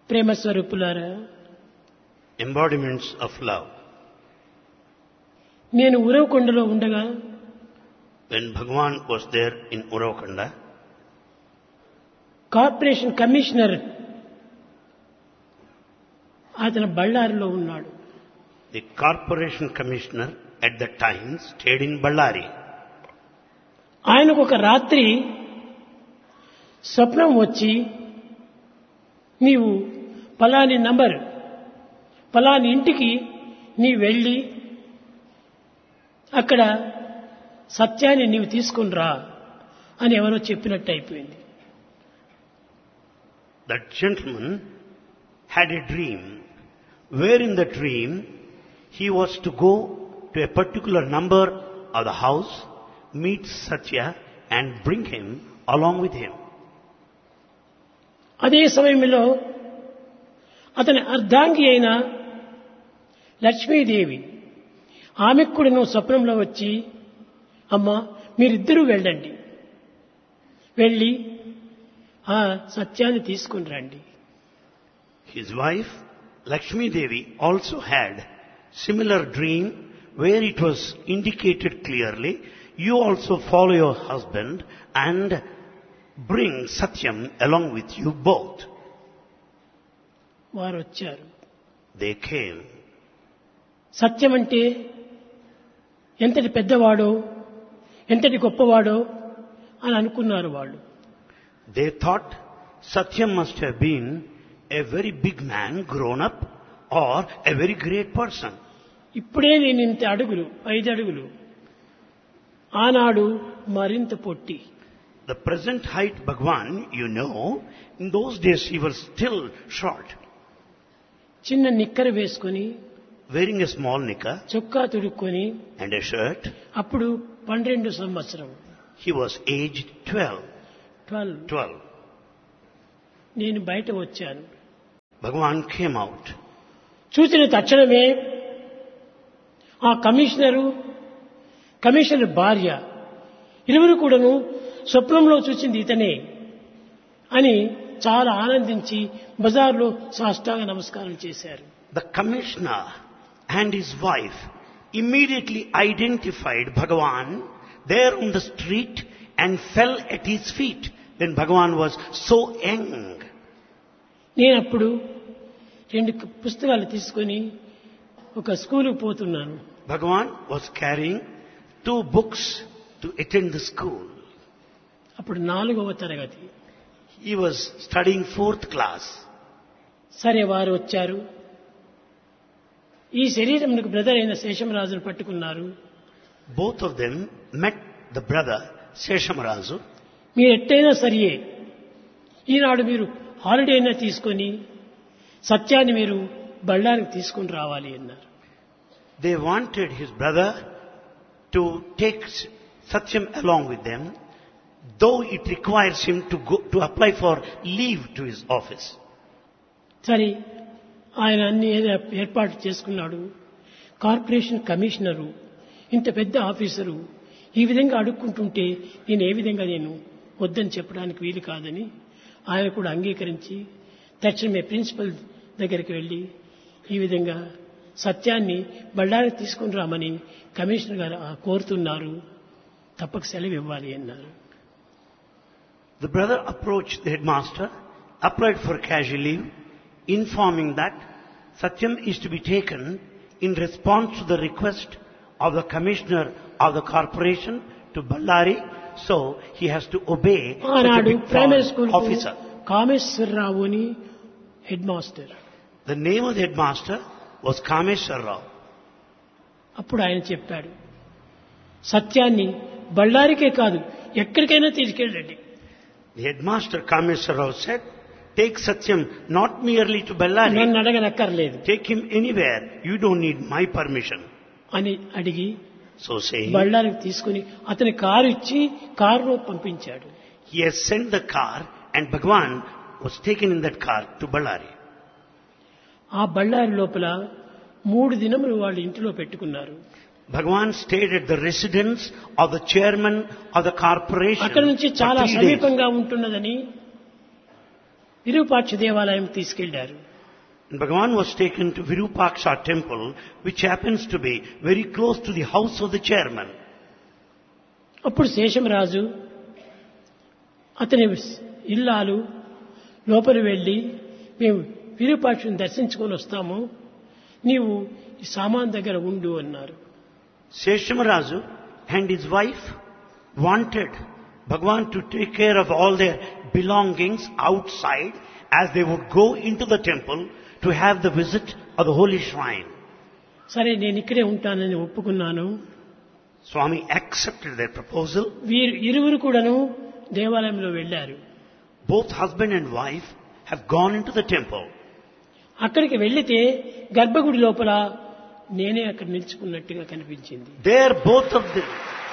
ప్రేమ స్వరూపులారా embodiments of love. నేను ఉరవకొండలో ఉండగా When Bhagwan was there in Uravakanda, corporation commissioner అతను బళ్ళారిలో ఉన్నాడు the corporation commissioner at that time stayed in Ballari. ఆయనకు ఒక రాత్రి స్వప్నం వచ్చి నీవు పలాని నంబర్ పలాని ఇంటికి నీ వెళ్ళి అక్కడ సత్యాన్ని నీవు తీసుకుని రా అని ఎవరో చెప్పినట్టు అయిపోయింది That gentleman had a dream, where in the dream he was to go to a particular number of the house, meet Satya and bring him along with him. అదే సమయంలో అతని అర్ధాంగి అయిన లక్ష్మీదేవి ఆమెకు కూడా నువ్వు స్వప్నంలో వచ్చి అమ్మా మీరిద్దరూ వెళ్ళండి వెళ్ళి ఆ సత్యాన్ని తీసుకుని రండి His wife, Lakshmi Devi, also had similar dream where it was indicated clearly, you also follow your husband and bring Satyam along with you both. వారు వచ్చారు They came. సత్యం అంటే ఎంతటి పెద్దవాడో ఎంతటి గొప్పవాడో అని అనుకున్నారు వాళ్ళు They thought Satyam must have been a very big man grown up or a very great person. ఇప్పుడే నేను ఇంత అడుగులు ఐదు అడుగులు ఆనాడు మరింత పొట్టి The present height Bhagwan, you know, in those days he was still short, చిన్న నిక్కర వేసుకొని wearing a small knicker చొక్కా తుడుక్కొని and a shirt. అప్పుడు పన్నెండు సంవత్సరం He was aged 12. ట్వెల్వ్ 12. నేను బయట వచ్చాను Bhagwan came out. చూసిన తక్షణమే ఆ కమిషనరు కమిషనర్ భార్య ఇరువురు కూడాను స్వప్నంలో చూసింది ఇతనే అని చాలా ఆనందించి బజార్లో సాష్టాంగ నమస్కారం చేశారు The commissioner and his wife immediately identified Bhagavan there on the street and fell at his feet when Bhagavan was so young. నేను అప్పుడు రెండు క- పుస్తకాలు తీసుకొని ఒక స్కూలుకు పోతున్నాను Bhagavan was carrying two books to attend the school. అప్పుడు నాలుగవ తరగతి He was studying fourth class. సరే వారు వచ్చారు ఈ శరీరంకు బ్రదర్ అయిన శేషమరాజును పట్టుకున్నారు Both of them met the brother Seshamarazu. మీరు ఎట్టయినా సరియే ఈనాడు మీరు హాలిడే అయినా తీసుకొని సత్యాన్ని మీరు బళ్ళారికి తీసుకొని రావాలి అన్నారు They wanted his brother to take Satyam along with them, though it requires him to go to apply for leave to his office. సరే ఆయన అన్ని ఏదో ఏర్పాటు చేసుకున్నాడు కార్పొరేషన్ కమిషనరు ఇంత పెద్ద ఆఫీసరు ఈ విధంగా అడుక్కుంటుంటే నేను ఏ విధంగా నేను వద్దని చెప్పడానికి వీలు కాదని ఆయన కూడా అంగీకరించి తక్షణమే ప్రిన్సిపల్ దగ్గరికి వెళ్ళి ఈ విధంగా సత్యాన్ని బళ్ళారికి తీసుకుని రామని కమిషనర్ గారు ఆ కోరుతున్నారు తప్పక సెలవు ఇవ్వాలి అన్నారు The brother approached the headmaster, applied for casual leave, informing that Satyam is to be taken in response to the request of the commissioner of the corporation to Ballari, so he has to obey such a ఆనాడు big primary foreign school officer. కామేశ్వరరావు అని head master The name of the headmaster was Kameshwar Rao. అప్పుడు ఆయన చెప్పాడు సత్యాన్ని బళ్ళారికే కాదు ఎక్కడికైనా తీసుకెళ్ళండి The headmaster Kameshwar Rao said, take Satyam not merely to Ballari, నన్ను అడగనక్కర్లేదు take him anywhere. You don't need my permission. అని అడిగి So saying, బళ్ళారికి తీసుకుని అతని కారు ఇచ్చి కారులో పంపించాడు he has sent the car and Bhagwan was taken in that car to Ballari. ఆ బళ్ళారి లోపల మూడు దినములు వాళ్ళు ఇంటిలో పెట్టుకున్నారు Bhagwan stayed at the residence of the chairman of the corporation అక్కడ నుంచి for చాలా three days. సమీపంగా ఉంటున్నదని విరూపాక్ష దేవాలయం తీసుకెళ్లారు And Bhagavan was taken to Virupaksha temple, which happens to be very close to the house of the chairman. అప్పుడు శేషమరాజు అతని ఇల్లాలు లోపలి వెళ్ళి మేము విరూపాక్షుని దర్శించుకొని వస్తాము నీవు ఈ సామాన్ దగ్గర ఉండు అన్నారు Seshamarazu and his wife wanted Bhagavan to take care of all their belongings outside as they would go into the temple to have the visit of the holy shrine. సరే నేను ఇక్కడే ఉంటానని ఒప్పుకున్నాను Swami accepted their proposal. వీరు ఇరువురు కూడాను దేవాలయంలో వెళ్ళారు Both husband and wife have gone into the temple. అక్కడికి వెళ్లితే గర్భగుడి లోపల నేనే అక్కడ నిలుచుకున్నట్టుగా కనిపించింది There both of them,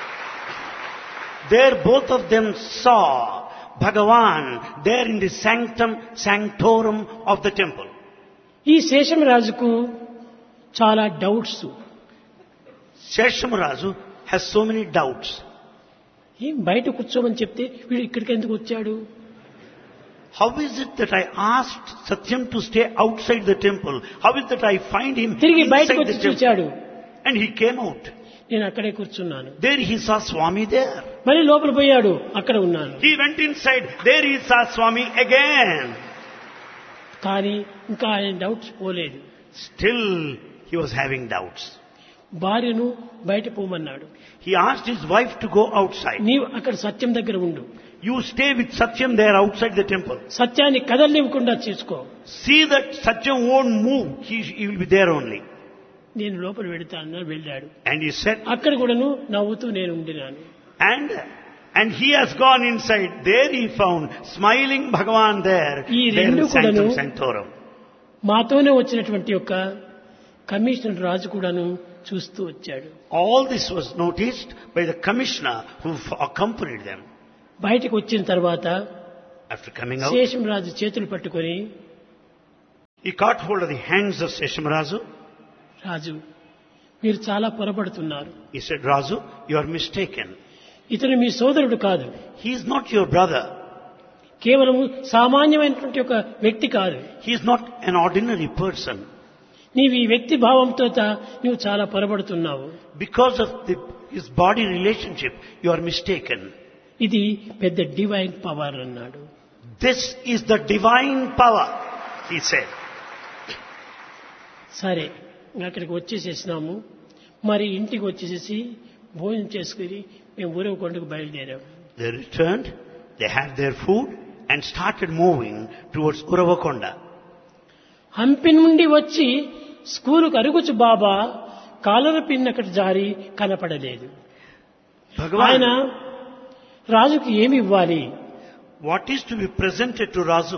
there both of them saw Bhagavan there in the sanctum sanctorum of the temple. ఈ శేషమరాజుకు చాలా doubts Seshamarazu has so many doubts. ఏం బయట కూర్చోమని చెప్తే వీడు ఇక్కడికి ఎందుకు వచ్చాడు How is it that I asked Satyam to stay outside the temple? How is it that I find him తిరిగి బయటకు inside వచ్చి the temple? చూచాడు And he came out. నేను అక్కడే కూర్చున్నాను There he saw Swami there. మళ్ళీ లోపల పోయాడు అక్కడ ఉన్నాను He went inside. There he saw Swami again. కానీ ఇంకా ఆయన డౌట్స్ పోలేదు Still he was having doubts. భార్యను బయట పోమన్నాడు He asked his wife to go outside. నీవు అక్కడ సత్యం దగ్గర ఉండు You stay with Satyam there outside the temple. సత్యాన్ని కదలనివ్వకుండా చూసుకో See that Satyam won't move. He, he will be there only. నేను లోపల వెళతానని వెళ్ళాడు And he said, అక్కడ కూడాను నవ్వుతూ నేను ఉండినాను and and he has gone inside. There he found smiling Bhagavan there. ఈ There in రెండు Sanctum కూడాను Sanctorum. మాతోనే వచ్చినటువంటి యొక్క కమిషనర్ రాజు కూడాను చూస్తూ వచ్చాడు All this was noticed by the commissioner who f- accompanied them. బయటకు వచ్చిన తర్వాత After coming out, శేషం రాజు చేతులు పట్టుకొని he caught hold of the hands of Seshamarazu. రాజు మీరు చాలా పొరపడుతున్నారు He said, Razu, you are mistaken. ఇతను మీ సోదరుడు కాదు He is not your brother. కేవలం సామాన్యమైనటువంటి ఒక వ్యక్తి కాదు He is not an ordinary person. నీవు ఈ వ్యక్తి భావంతో తా- నువ్వు చాలా పొరపడుతున్నావు Because of the, his body relationship, you are mistaken. ఇది పెద్ద డివైన్ పవర్ అన్నాడు This is the divine power, he said. సరే అక్కడికి వచ్చేసేసినాము మరి ఇంటికి వచ్చేసేసి భోజనం చేసుకుని మేము ఊరవ కొండకు బయలుదేరాము They returned, they had their food and started moving towards Uravakonda. Hampi నుండి వచ్చి స్కూలుకు అరుగుచు బాబా కాలర పిన్ అక్కడ జారి కనపడలేదు ఆయన Bhagavan, రాజుకి ఏమి ఇవ్వాలి what is to be presented to Razu?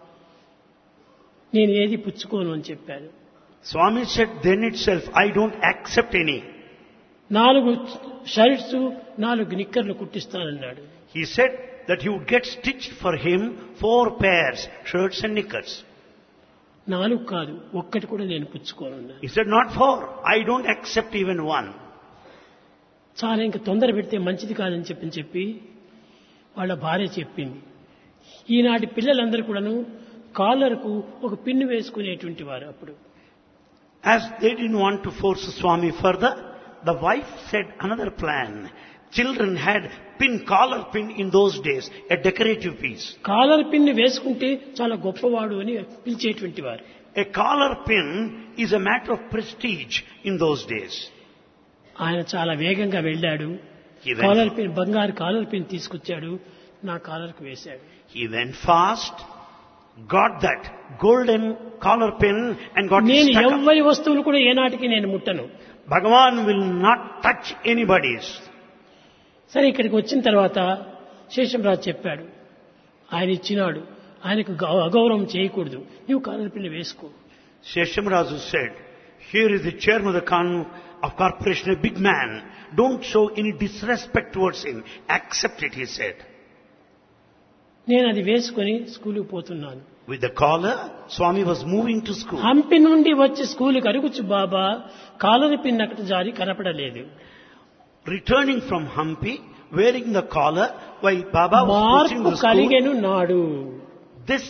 నేను ఏది పుచ్చుకోను అని చెప్పాను Swami said then itself, I don't accept any. నాలుగు షర్ట్స్ నాలుగు నిక్కర్లు కుట్టిస్తానన్నాడు He said that he would get stitched for him four pairs, shirts and knickers. నాలుగు కాదు ఒక్కటి కూడా నేను పుచ్చుకోనున్నాను He said, not four. I don't accept even one. చాలా ఇంకా తొందర పెడితే మంచిది కాదని చెప్పని చెప్పి వాళ్ళ భార్య చెప్పింది ఈనాటి పిల్లలందరూ కూడాను కాలర్కు ఒక పిన్ను వేసుకునేటువంటి వారు అప్పుడు As they didn't want to force Swami further, the wife said another plan. Children had pin, collar pin in those days, a decorative piece. Collar pin వేసుకుంటే చాలా గొప్పవాడు అని పిలిచేటువంటి వారు A collar pin is a matter of prestige in those days. ఆయన చాలా వేగంగా వెళ్ళాడు He collar went, pin బంగారు కాలర్ పిన్ తీసుకొచ్చాడు నా కాలర్కు వేశాడు he went fast, got that golden collar pin and got it నేను stuck up. ఎవ్వరి వస్తువులు కూడా ఏనాటికి నేను ముట్టను Bhagavan will not touch anybody's. సరే ఇక్కడికి వచ్చిన తర్వాత శేషంరాజు చెప్పాడు ఆయన ఇచ్చినాడు ఆయనకు గౌ- అగౌరవం చేయకూడదు నువ్వు కాలర్ పిల్ల వేసుకో Sheshamrazu said, here is the chairman of the con- of corporation, a big man. Don't show any disrespect towards him. Accept it, he said. నేను అది వేసుకొని స్కూలుకు పోతున్నాను With the collar, Swami was moving to school. Hampi నుండి వచ్చి స్కూలుకు అరుగుచ్చు బాబా caller pin అక్కడ జారి కనపడలేదు Returning from Hampi, wearing the collar, while Baba was pushing మార్పు the school, కలిగెను నాడు this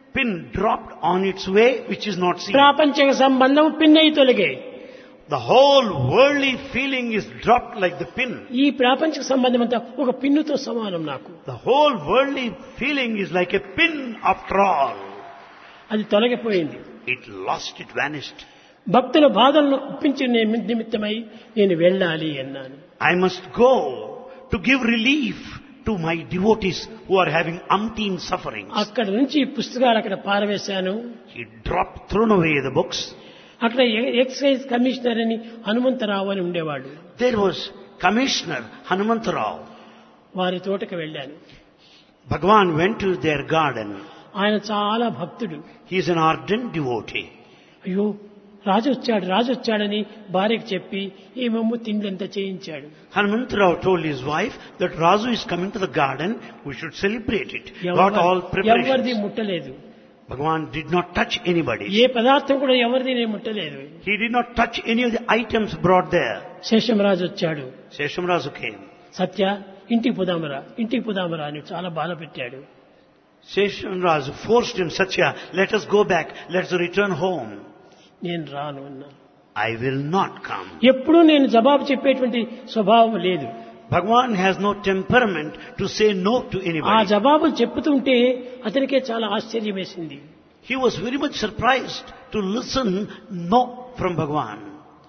pin dropped on its way which is not seen. ప్రాపంచిక సంబంధం పిన్నయి తొలగే The whole worldly feeling is dropped like the pin. ఈ ప్రాపంచిక సంబంధం అంతా ఒక పిన్నుతో సమానం నాకు The whole worldly feeling is like a pin after all. అది తొలగిపోయింది It lost, it vanished. భక్తుల బాధలను ఒప్పించే నిమిత్తమై నేను వెళ్ళాలి అన్నాను I must go to give relief to my devotees who are having umpteen sufferings. అక్కడ నుంచి ఈ పుస్తకాలు అక్కడ పారవేశాను He dropped, thrown away the books. అక్కడ ఎ- ఎక్సైజ్ కమిషనర్ అని హనుమంతరావు అని ఉండేవాడు There was Commissioner Hanumantarao. వారి తోటకు వెళ్ళాను Bhagwan went to their garden. ఆయన చాలా భక్తుడు He is an ardent devotee. అయ్యో రాజు వచ్చాడు రాజు వచ్చాడని భార్యకు చెప్పి ఏమేమో తిండ్లంతా చేయించాడు Hanumantarao told his wife that Razu is coming to the garden, we should celebrate it. Got all ఎవరి- ఎవరిది preparations. ముట్టలేదు Bhagwan did not touch anybody. ఏ పదార్థం కూడా ఎవరిది నేను ముట్టలేదు He did not touch any of the items brought there. Seshamraju వచ్చాడు Seshamrazu came. సత్య ఇంటికి పోదామరా ఇంటికి పోదామరా అని చాలా బాధ పెట్టాడు Seshamrazu forced him, Satya, let us go back, let's return home. నేను రాను అన్నా I will not come. ఎప్పుడూ నేను జవాబు చెప్పేటువంటి స్వభావం లేదు Bhagwan has no temperament to say no to ఆ anybody. జవాబులు చెప్పుతుంటే అతనికే చాలా ఆశ్చర్యం వేసింది He was very much surprised to listen no from Bhagwan.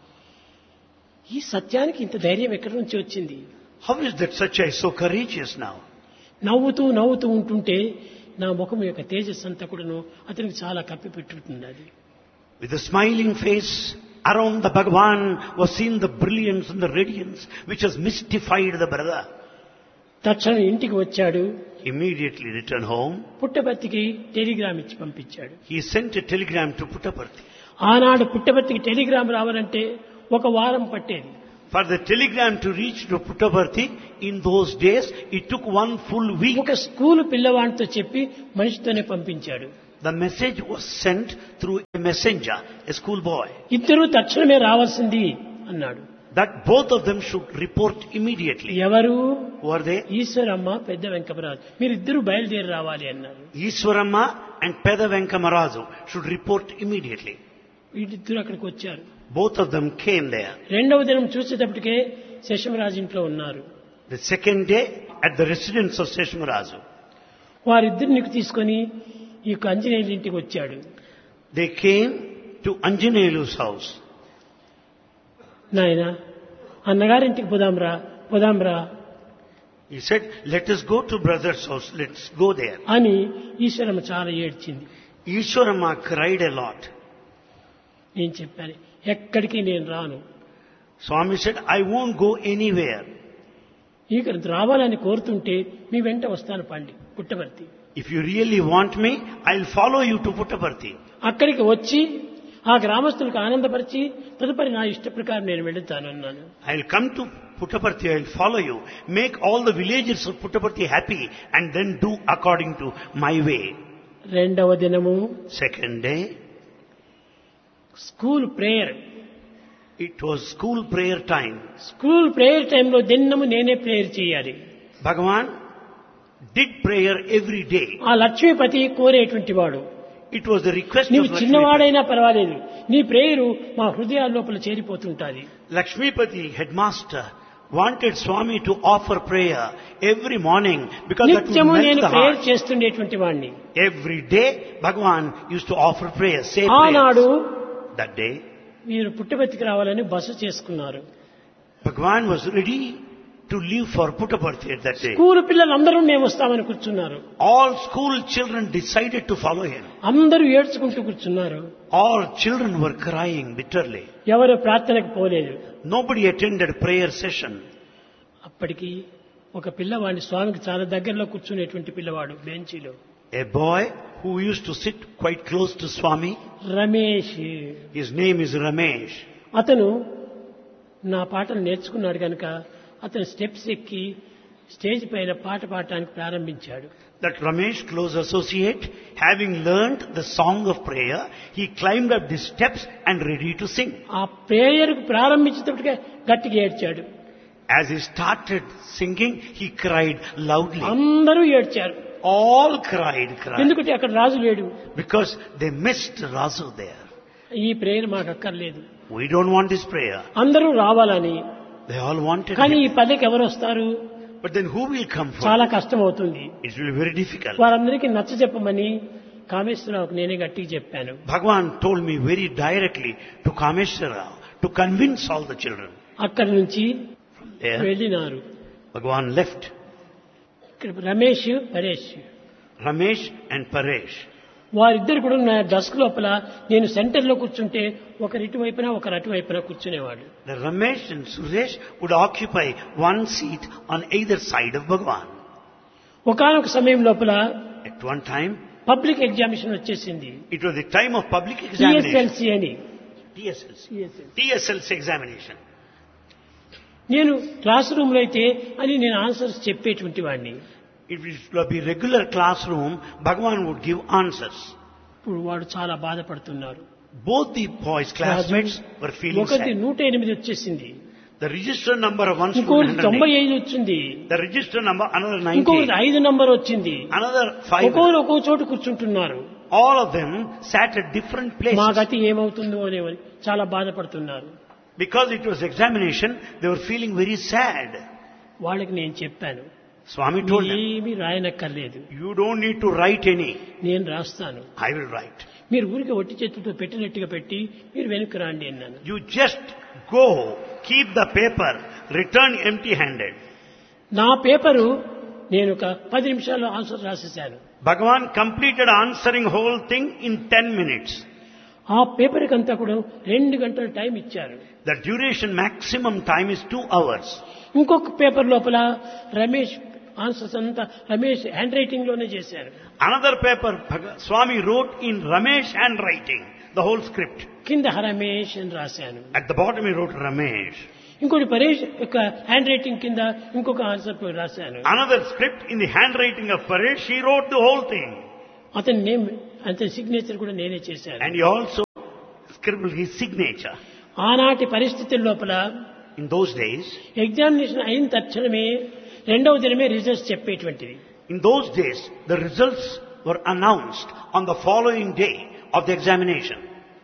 ఈ సత్యానికి ఇంత ధైర్యం ఎక్కడి నుంచి వచ్చింది How is that Satya is so courageous now? నవ్వుతూ నవ్వుతూ ఉంటుంటే నా ముఖం యొక్క తేజస్ అంతా కూడాను అతనికి చాలా కప్పిపెట్టుతుంది అది With a smiling face, around the Bhagwan was seen the brilliance and the radiance which has mystified the brother. తక్షణం ఇంటికి వచ్చాడు Immediately returned home. పుట్టపర్తికి టెలిగ్రామ్ ఇచ్చి పంపించాడు He sent a telegram to Puttaparthi. ఆనాడు పుట్టపర్తికి టెలిగ్రామ్ రావాలంటే ఒక వారం పట్టేది For the telegram to reach to Puttaparthi, in those days, it took one full week. ఒక స్కూల్ పిల్లవాడితో చెప్పి మనిషితోనే పంపించాడు The message was sent through a messenger, a schoolboy, ఇద్దరూ తక్షణమే రావాల్సింది అన్నాడు that both of them should report immediately. ఎవరు Who are they? ఈశ్వరమ్మ పెద్ద వెంకమరాజు మీరిద్దరూ బయలుదేరి రావాలి అన్నారు Iswaramma and Peda Venkamarazu should report immediately. వీళ్ళిద్దరూ అక్కడికి వచ్చారు Both of them came there. రెండవ దినం చూసేటప్పటికే శశమరాజు ఇంట్లో ఉన్నారు The second day, at the residence of Seshamarazu, వారిద్దరిని తీసుకొని ఈ యొక్క ఆంజనేయుల ఇంటికి వచ్చాడు they came to Anjaneyalu's house. నాయన అన్నగారింటికి పోదాంరా పోదాంరా He said, let us go to brother's house, let's go there. అని ఈశ్వరమ్మ చాలా ఏడ్చింది Ishwarama cried a lot. నేను చెప్పాను ఎక్కడికి నేను రాను Swami said, I won't go anywhere. ఇక రావాలని కోరుతుంటే మీ వెంట వస్తాను పండి పుట్టవర్తి If you really want me, I'll follow you to Puttaparthi. అక్కడికి వచ్చి ఆ గ్రామస్తులకు ఆనందపరిచి తదుపరి నా ఇష్ట ప్రకారం నేను వెళుతాను అన్నాను I'll come to Puttaparthi, I'll follow you. Make all the villagers of Puttaparthi happy and then do according to my way. రెండవ దినము Second day, school prayer it was school prayer time. School prayer టైంలో దినము నేనే prayer చేయాలి Bhagavan did prayer every day. ఆ లక్ష్మీపతి కోరేటువంటి వాడు It was the request నీవు of Lakshmipati. చిన్నవాడైనా పర్వాలేదు నీ ప్రేయరు మా హృదయాల లోపల చేరిపోతుంటాది Lakshmipati, headmaster, wanted Swami to offer prayer every morning because that would నిత్యము melt నేను the ప్రేయర్ heart. చేస్తుండేటువంటి వాడిని Every day, Bhagavan used to offer prayer, say ఆనాడు prayers. That day, మీరు పుట్టబెత్తికి రావాలని బస చేసుకున్నారు Bhagavan was ready to leave for Puttaparthi at that day. School పిల్లలందరూ మేము వస్తామని కూర్చున్నారు All school children decided to follow him. అందరూ ఏడ్చుకుంటూ కూర్చున్నారు All children were crying bitterly. ఎవరు ప్రార్థనకు పోలేదు Nobody attended prayer session. అప్పటికి ఒక పిల్లవాడిని స్వామికి చాలా దగ్గరలో కూర్చునేటువంటి పిల్లవాడు బెంచీలో A boy who used to sit quite close to Swami, Ramesh his name is Ramesh. అతను నా పాటలు నేర్చుకున్నాడు కనుక అతను స్టెప్స్ ఎక్కి స్టేజ్ పైన పాట పాడటానికి ప్రారంభించాడు That Ramesh, close associate, having learnt the song of prayer, he climbed up the steps and ready to sing. ఆ ప్రేయర్కు ప్రారంభించేటప్పటికే గట్టిగా ఏడ్చాడు As he started singing, he cried loudly. అందరూ ఏడ్చారు All cried, cried. ఎందుకంటే అక్కడ రాజు లేడు Because they missed Rasu there. ఈ prayer మాకు అక్కర్లేదు We don't want this prayer. అందరూ రావాలని They all wanted కానీ it. ఈ పల్లెకి ఎవరు వస్తారు But then who will come for చాలా it? కష్టం అవుతుంది It will be very difficult. వారందరికీ నచ్చ చెప్పమని కామేశ్వరరావుకు నేనే గట్టిగా చెప్పాను Bhagavan told me very directly to Kameshwara to convince all the children. అక్కడి నుంచి There, వెళ్ళినారు Bhagavan left ఇక్కడ Ramesh Paresh Ramesh and Paresh. వారిద్దరు కూడా నా డస్క్ లోపల నేను సెంటర్ లో కూర్చుంటే ఒకరి ఇటువైపున ఒకరు అటువైపున కూర్చునేవాడు The Ramesh and Suresh would occupy one seat on either side of Bhagavan. ఒకనొక సమయం లోపల At one time, public examination వచ్చేసింది it was the time of public examination. TSLC అని TSLC. TSLC examination. నేను క్లాస్ రూమ్ లో అయితే అని నేను ఆన్సర్స్ చెప్పేటువంటి వాడిని If it would be regular classroom, Bhagavan would give answers. ఇప్పుడు వాడు చాలా బాధపడుతున్నారు Both the boys, classmates, were feeling ఒకటి sad. నూట ఎనిమిది వచ్చేసింది The register number of one ఇంకొకటి student, తొంభై 108. ఐదు వచ్చింది the register number another ఇంకొకటి 90, ఐదు నంబర్ వచ్చింది another five. ఒక్కొక్కరు ఒక్కో చోటు కూర్చుంటున్నారు All of them sat at different మా places. గతి ఏమవుతుందో అనేవని చాలా బాధపడుతున్నారు Because it was examination, they were feeling very sad. వాళ్ళకి నేను చెప్పాను Swami told them, ఏమీ రాయనక్కర్లేదు you don't need to write any. నేను రాస్తాను I will write. మీరు ఊరికి ఒట్టి చేతులతో పెట్టినట్టుగా పెట్టి మీరు వెనక్కి రాండి అన్నాను You just go, keep the paper, return empty handed. నా పేపరు నేను ఒక పది నిమిషాల్లో ఆన్సర్ రాసేసాను Bhagavan completed answering whole thing in 10 minutes. ఆ పేపర్కి అంతా కూడా రెండు గంటల టైం ఇచ్చారు The duration maximum time is 2 hours. ఇంకొక పేపర్ లోపల రమేష్ ఆన్సర్స్ అంతా రమేష్ హ్యాండ్ రైటింగ్ లోనే చేశారు Another paper, Bhag- Swami wrote in Ramesh handwriting, the whole script. కింద రమేష్ అని రాశాను At the bottom he wrote Ramesh. ఇంకోటి పరేష్ యొక్క హ్యాండ్ రైటింగ్ కింద ఇంకొక ఆన్సర్ రాశాను Another script in the handwriting of Paresh, he wrote the whole thing. అతని name అతని సిగ్నేచర్ కూడా నేనే చేశాను And he also scribbled his signature. ఆనాటి పరిస్థితుల లోపల In those days, ఎగ్జామినేషన్ అయిన తక్షణమే రెండవ దినమే రిజల్ట్స్ చెప్పేటువంటిది in those days, the results were announced on the following day of the examination.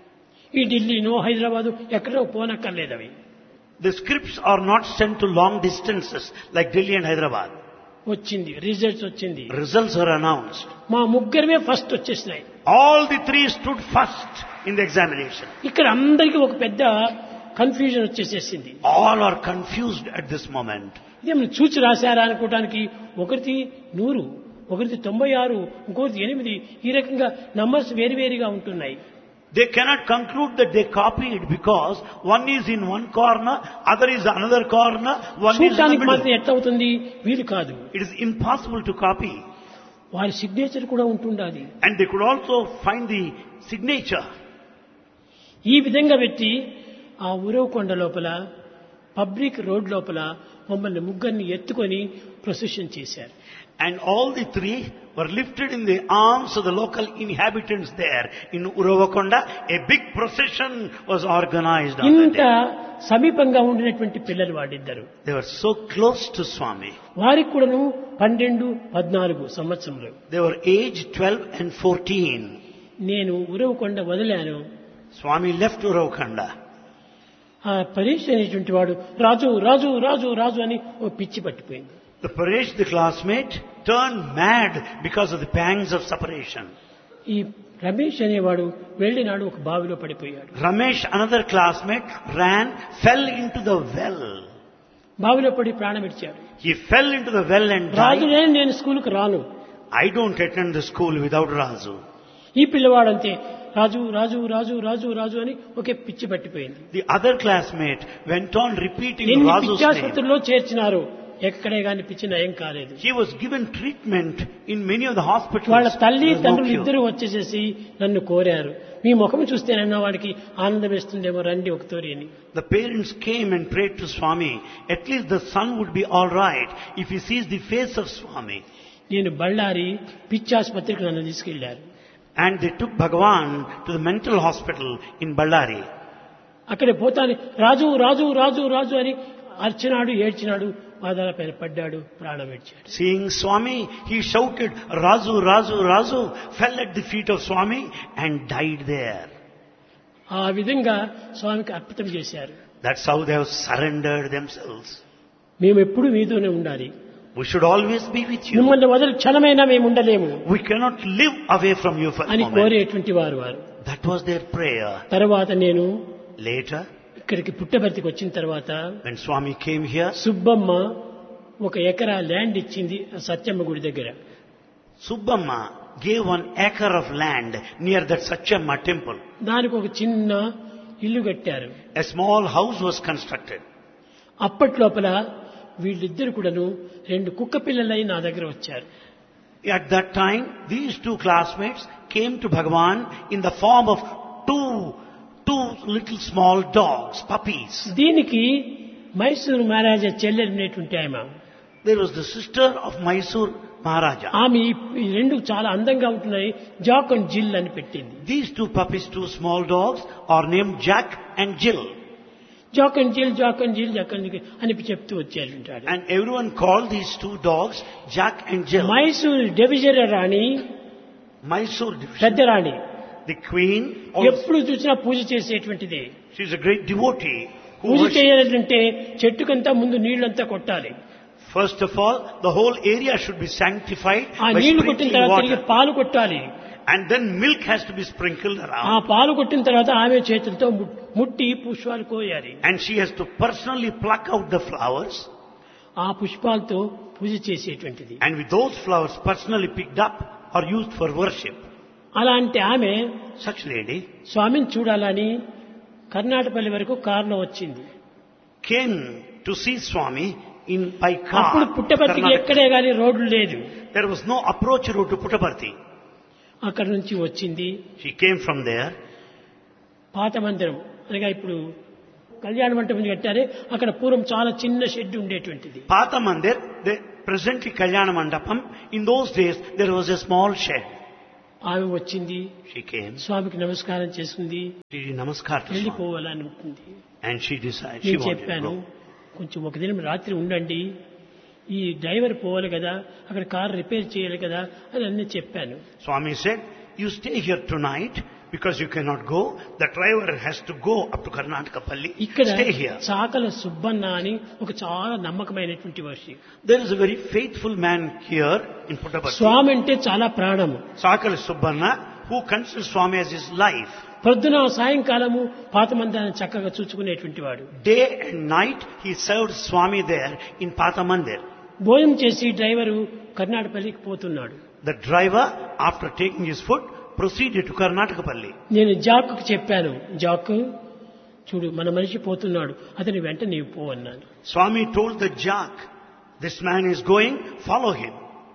ఈ ఢిల్లీనో హైదరాబాదు ఎక్కడో పోనక్కర్లేదు అవి The scripts are not sent to long distances like Delhi and Hyderabad. వచ్చింది results వచ్చింది Results are announced. మా ముగ్గురమే first వచ్చేసినాయి All the three stood first in the examination. ఇక్కడ అందరికీ ఒక పెద్ద కన్ఫ్యూజన్ వచ్చేసేసింది All are confused at this moment. ఇదేమన్నా చూచి రాశారా అనుకోవడానికి ఒకరిది నూరు ఒకరిది తొంభై ఆరు ఇంకొకరిది ఎనిమిది ఈ రకంగా నంబర్స్ వేరువేరుగా ఉంటున్నాయి They cannot conclude that they copied because one is in one corner, other is another corner, one is in the చూడటానికి మాత్రం middle. ఎట్లా అవుతుంది వీలు కాదు It is impossible to copy. వారి సిగ్నేచర్ కూడా ఉంటుండాలి And they could also find the signature. ఈ విధంగా పెట్టి ఆ ఉరవకొండ లోపల పబ్లిక్ రోడ్ లోపల మమ్మల్ని ముగ్గురిని ఎత్తుకొని ప్రొసెషన్ చేశారు And all the three were lifted in the arms of the local inhabitants there in Uravakonda. A big procession was organized on that ఇంత day. సమీపంగా ఉండినటువంటి పిల్లలు వాడిద్దరు They were so close to Swami. వారికి కూడాను పన్నెండు పద్నాలుగు సంవత్సరములు They were aged 12 and 14. నేను ఉరవకొండ వదిలాను Swami left Uravakanda. ఆ పరీక్ష అనేటువంటి వాడు రాజు రాజు రాజు రాజు అని ఓ పిచ్చి పట్టిపోయింది The Paresh, the classmate, turned mad because of the pangs of separation. ఈ రమేష్ అనేవాడు వెళ్ళినాడు ఒక బావిలో పడిపోయాడు Ramesh, another classmate, ran, fell into the well. బావిలో పడి ప్రాణం ఇచ్చాడు He fell into the well and died. రాజునే నేను స్కూల్కి రాను I don't attend the school without Razu. ఈ పిల్లవాడంతే రాజు రాజు రాజు రాజు రాజు అని ఒకే పిచ్చి పట్టిపోయింది The other classmate went on repeating ఎన్ని Razu's name. పిచ్చాసుపత్రుల్లో చేర్చినారు ఎక్కడే గాని పిచ్చి నయం కాలేదు He was given treatment in many of the hospitals. వాళ్ళ తల్లి There was no తండ్రులు cure. ఇద్దరు వచ్చేసేసి నన్ను కోరారు మీ ముఖం చూస్తేనన్నా వాడికి ఆనందం వేస్తుందేమో రండి ఒకతోరి అని The parents came and prayed to Swami. At least the son would be all right if he sees the face of Swami. నేను బళ్ళారి పిచ్చాసుపత్రికి నన్ను తీసుకెళ్లారు And they took Bhagavan to the mental hospital in Ballari. అక్కడ పోతాను రాజు రాజు రాజు రాజు అని అర్చనాడు ఏడ్చినాడు పాదాల పైన పడ్డాడు ప్రాణం విడిచాడు Seeing Swami, he shouted, Razu, Razu, Razu, fell at the feet of Swami and died there. ఆ విధంగా స్వామికి అర్పితం చేశారు That's how they have surrendered themselves. మేము ఎప్పుడు మీతోనే ఉండాలి We should always be with you. మిమ్మల్ని వదిలి క్షణమైనా మేము ఉండలేము We cannot live away from you for a అని moment. కోరేటువంటి వారు వారు That was their prayer. తర్వాత నేను Later, ఇక్కడికి పుట్టబర్తికి వచ్చిన తర్వాత when Swami came here, Subbamma ఒక ఎకరా ల్యాండ్ ఇచ్చింది ఆ సత్యమ్మ గుడి దగ్గర Subbamma gave one acre of land near that Satchamma temple. దానికి ఒక చిన్న ఇల్లు కట్టారు A small house was constructed. అప్పట్లోపల వీళ్ళిద్దరు కూడాను రెండు కుక్క పిల్లలై నా దగ్గర వచ్చారు At that time, these two classmates came to Bhagavan in the form of two, two little small dogs, puppies. దీనికి మైసూరు మహారాజా చెల్లెలినటువంటి ఆమె There was the sister of Mysore Maharaja. ఆమె ఈ- ఈ రెండు చాలా అందంగా ఉంటున్నాయి జాక్ అండ్ జిల్ అని పెట్టింది These two puppies, two small dogs, are named Jack and Jill. Jack and Jill Jack and Jill Jack and Jill అని చెప్తూ వచ్చారు And everyone called these two dogs Jack and Jill. Mysore division రాణి Mysore division. పెద్ద రాణి The queen, also, ఎప్పుడు చూసినా పూజ చేసేటువంటిది she's a great devotee. Who puja worships- చేయాలంటే చెట్టుకంతా ముందు నీళ్లంతా కొట్టాలి First of all, the whole area should be sanctified ఆ by నీళ్లు కొట్టిన sprinkling తర్వాత తిరిగి water. పాలు కొట్టాలి And then milk has to be sprinkled ఆ around. పాలు కొట్టిన తర్వాత ఆమె చేతులతో ము- ముట్టి పుష్పాలు కోయాలి And she has to personally pluck out the flowers. ఆ పుష్పాలతో పూజ చేసేటువంటిది And with those flowers personally picked up are used for worship. అలాంటి ఆమె Such lady స్వామిని చూడాలని కర్ణాటకపల్లి వరకు కారులో వచ్చింది came to see Swami in by అప్పుడు car. పుట్టపర్తికి Karnataka. ఎక్కడే గాని రోడ్లు లేదు There was no approach road to Puttaparthi. అక్కడ నుంచి వచ్చింది She came from there. పాత మందిరం అనగా ఇప్పుడు కళ్యాణ మంటపం కట్టారే అక్కడ పూర్వం చాలా చిన్న షెడ్ ఉండేటువంటిది Pata Mandir, the, presently Kalyana Mandapam, in those days there was a small shed. ఆమె వచ్చింది She came, స్వామికి నమస్కారం చేసుకుంది she did namaskar to Swami. వెళ్ళిపోవాలని ఉంటుంది And she decided, she నేను wanted to చెప్పాను go. కొంచెం ఒక దినం రాత్రి ఉండండి ఈ డ్రైవర్ పోవాలి కదా అక్కడ కార్ రిపేర్ చేయాలి కదా అని అన్నీ చెప్పాను Swami said, you stay here tonight because you cannot go. The driver has to go up to Karnataka Palli. ఇక్కడ Stay here. చాకల సుబ్బన్న అని ఒక చాలా నమ్మకమైనటువంటి Varshi There is a very faithful man here in Puttaparthi. స్వామి అంటే చాలా ప్రాణము Sakala Subbanna, who considers Swami as his life. పొద్దున సాయంకాలము పాత మందిరాన్ని చక్కగా చూసుకునేటువంటి వాడు Day and night he served Swami there in Pata Mandir. భోజనం చేసి డ్రైవరు కర్ణాటకపల్లికి పోతున్నాడు The driver, after taking his food, proceeded to Karnataka Palli. నేను జాక్కు చెప్పాను జాక్ చూడు మన మనిషి పోతున్నాడు అతని వెంట నీవు పో అన్నాను Swami told the jack, this man is going, follow him.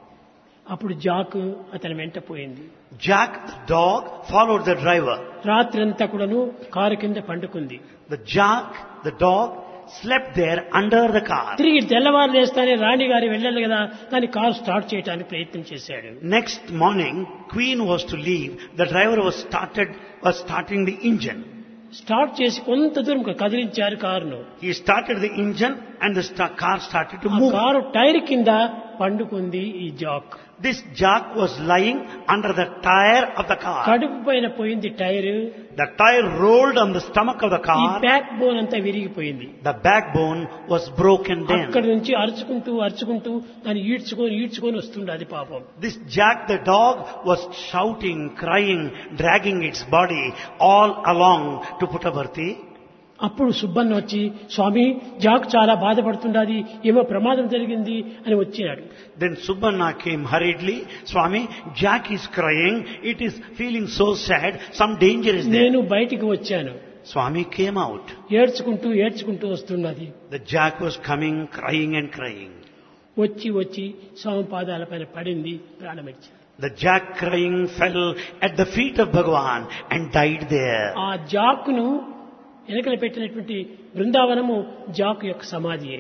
అప్పుడు జాక్ అతని వెంట పోయింది Jack, the dog, followed the driver. రాత్రంతా కూడాను కారు కింద పండుకుంది The jack, the dog, slept there under the car. తిరిగి తెల్లవారు లేస్తానే రాణి గారి వెళ్ళాలి కదా దాని కారు స్టార్ట్ చేయడానికి ప్రయత్నం చేశాడు Next morning, Queen was to leave. The driver was started, was starting the engine. Start చేసి కొంత దూరం కదిలించారు కారును He started the engine and the sta- car started to ఆ move. కారు టైర్ కింద పండుకుంది ఈ Jack This jack was lying under the tire of the car. కడుపు పైన పోయింది tyre The tire rolled on the stomach of the ఈ car. Backbone అంతా విరిగిపోయింది The backbone was broken అక్కడి down. నుంచి అరుచుకుంటూ అరుచుకుంటూ దాన్ని ఈడ్చుకొని ఈడ్చుకొని వస్తుంది అది పాపం This Jack the dog was shouting, crying, dragging its body all along to Puttaparthi. అప్పుడు సుబ్బన్న వచ్చి స్వామి జాక్ చాలా బాధపడుతుండాది ఏమో ప్రమాదం జరిగింది అని వచ్చినాడు Then Subbanna came hurriedly. Swami, Jack is crying. It is feeling so sad. Some danger is there. నేను బయటికి వచ్చాను Swami came out. ఏడ్చుకుంటూ ఏడ్చుకుంటూ వస్తున్నది The Jack was coming, crying and crying. వచ్చి వచ్చి స్వామి పాదాల పైన పడింది ప్రాణమిచ్చింది The Jack crying fell at the feet of Bhagavan and died there. ఆ జాక్ను వెనకలు పెట్టినటువంటి బృందావనము జాక్ యొక్క సమాధియే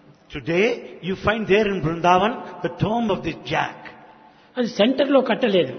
Today, you find there in Vrindavan the tomb of this Jack. అది సెంటర్లో కట్టలేదు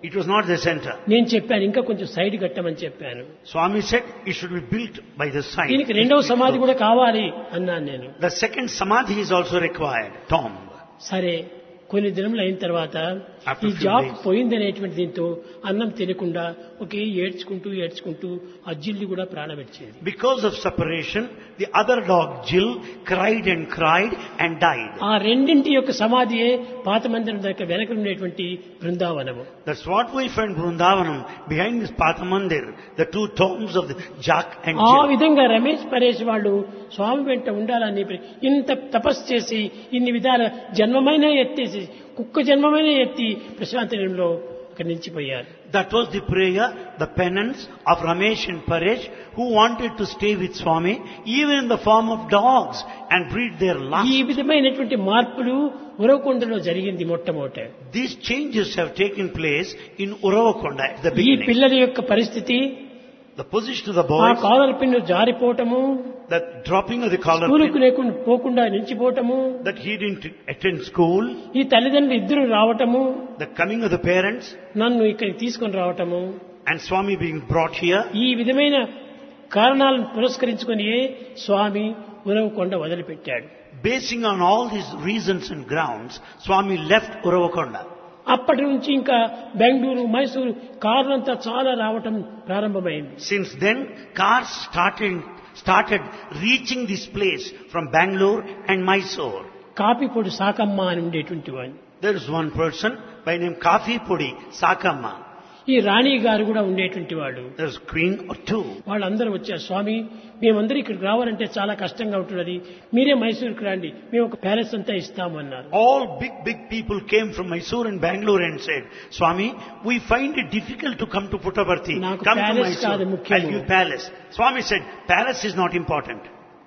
It was not the center. నేను చెప్పాను ఇంకా కొంచెం సైడ్ కట్టమని చెప్పాను Swami said it should be built by the side. దీనికి రెండవ సమాధి కూడా కావాలి అన్నాను నేను The second samadhi is also required, tomb. సరే కొన్ని దినములు అయిన తర్వాత After ఈ few జాబ్ days. పోయిందనేటువంటి దీంతో అన్నం తినకుండా ఒకే ఏడ్చుకుంటూ ఏడ్చుకుంటూ ఆ జిల్లి కూడా ప్రాణపెట్టేది Because of separation, the other dog, Jill, cried and cried and died. ఆ రెండింటి యొక్క సమాధియే పాత మందిరం దగ్గర వెనక ఉండేటువంటి బృందావనము That's what we find Vrindavanam behind this Pathamandir, the two tombs of the Jack and ఆ Jill. విధంగా రమేష్ పరేష్ వాళ్ళు స్వామి వెంట ఉండాలని ప్ర- ఇంత తపస్సు చేసి ఇన్ని విధాల జన్మమైన ఎత్తేసి కుక్క జన్మమైన ఎత్తి ప్రశాంతనంలో అక్కడ నిలిచిపోయారు That was the prayer, the penance of Ramesh and Paresh who wanted to stay with Swami even in the form of dogs and breed their ఈ lust. విధమైనటువంటి మార్పులు ఉరవకొండలో జరిగింది మొట్టమొదట These changes have taken place in Uravakonda at the ఈ beginning. పిల్లల యొక్క పరిస్థితి The position of the ఆ boys, కాలర్ పిన్ను జారిపోవటము the dropping of the collar స్కూలుకు pin, లేకుండా పోకుండా నిలిచిపోవటము that he didn't attend school, ఈ తల్లిదండ్రులు ఇద్దరు రావటము the coming of the parents, నన్ను ఇక్కడికి తీసుకొని రావటము and Swami being brought here. ఈ విధమైన కారణాలను పురస్కరించుకొని స్వామి ఉరవకొండ వదిలిపెట్టాడు Basing on all these reasons and grounds, Swami left Uravakonda. అప్పటి నుంచి ఇంకా బెంగళూరు మైసూరు కార్లంతా చాలా రావటం ప్రారంభమైంది Since then, cars started, started reaching this place from Bangalore and Mysore. కాపిపొడి Sakamma అని ఉండేటువంటి వాడిని There is one person by name Kafi Pudi Sakama. ఈ రాణి గారు కూడా ఉండేటువంటి వాడు There's queen or two. వాళ్ళందరూ వచ్చారు స్వామి మేమందరూ ఇక్కడికి రావాలంటే చాలా కష్టంగా ఉంటున్నది మీరే మైసూరుకి రండి మేము ఒక ప్యాలెస్ అంతా ఇస్తాము అన్నారు All big, big people came from Mysore and Bangalore and said, Swami, we find it difficult to come to Puttaparthi. నాకు Come to palace కాదు Mysore. ముఖ్యము. I'll give palace. Swami said, palace is not important.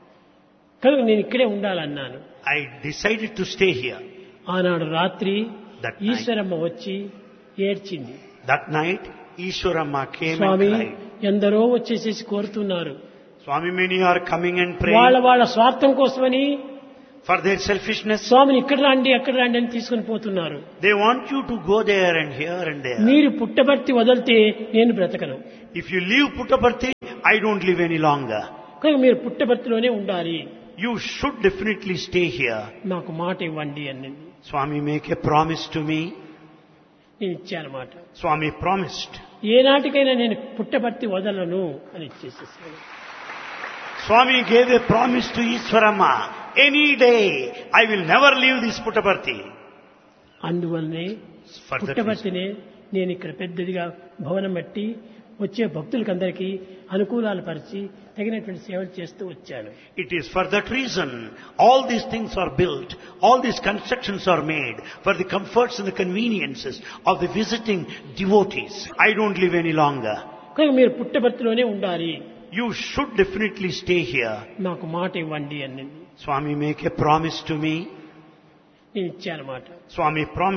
కనుక నేను ఇక్కడే ఉండాలన్నాను I decided to stay here. ఆనాడు రాత్రి That night. Eshwaramma వచ్చి ఏడ్చింది That night, Ishwarama came Swamy and cried. ఎందరో వచ్చేసేసి కోరుతున్నారు Swami, many are coming and వాళ్ళ praying వాళ్ళ స్వార్థం కోసమని for their selfishness. స్వామిని ఇక్కడ రండి అక్కడ రండి అని తీసుకుని పోతున్నారు They want you to go there and here and there. మీరు పుట్టబర్తి వదిలితే నేను బ్రతకను If you leave Puttaparthi, I don't live any longer. కనుక మీరు పుట్టబర్తిలోనే ఉండాలి You should definitely stay here. నాకు మాట ఇవ్వండి అని Swami, make a promise to me. నేను ఇచ్చానమాట Swami promised. ఏనాటికైనా నేను పుట్టబర్తి వదలను అని ఇచ్చేసేసాను Swami gave a promise to Ishwarama. Any day, I will never leave this Puttaparthi. అందువల్లనే For that reason. పుట్టబర్తినే నేను ఇక్కడ పెద్దదిగా భవనం బట్టి వచ్చే భక్తులకందరికీ అనుకూలాలు పరిచి తగినటువంటి సేవలు చేస్తూ వచ్చాను It is for that reason all these things are built, all these constructions are made for the comforts and the conveniences of the visiting devotees. I don't live any longer. కనుక మీరు పుట్టబర్తిలోనే ఉండాలి You should definitely stay here. నాకు మాట ఇవ్వండి అని Swami, make a promise to me. నేను ఇచ్చానమాట Swami promised.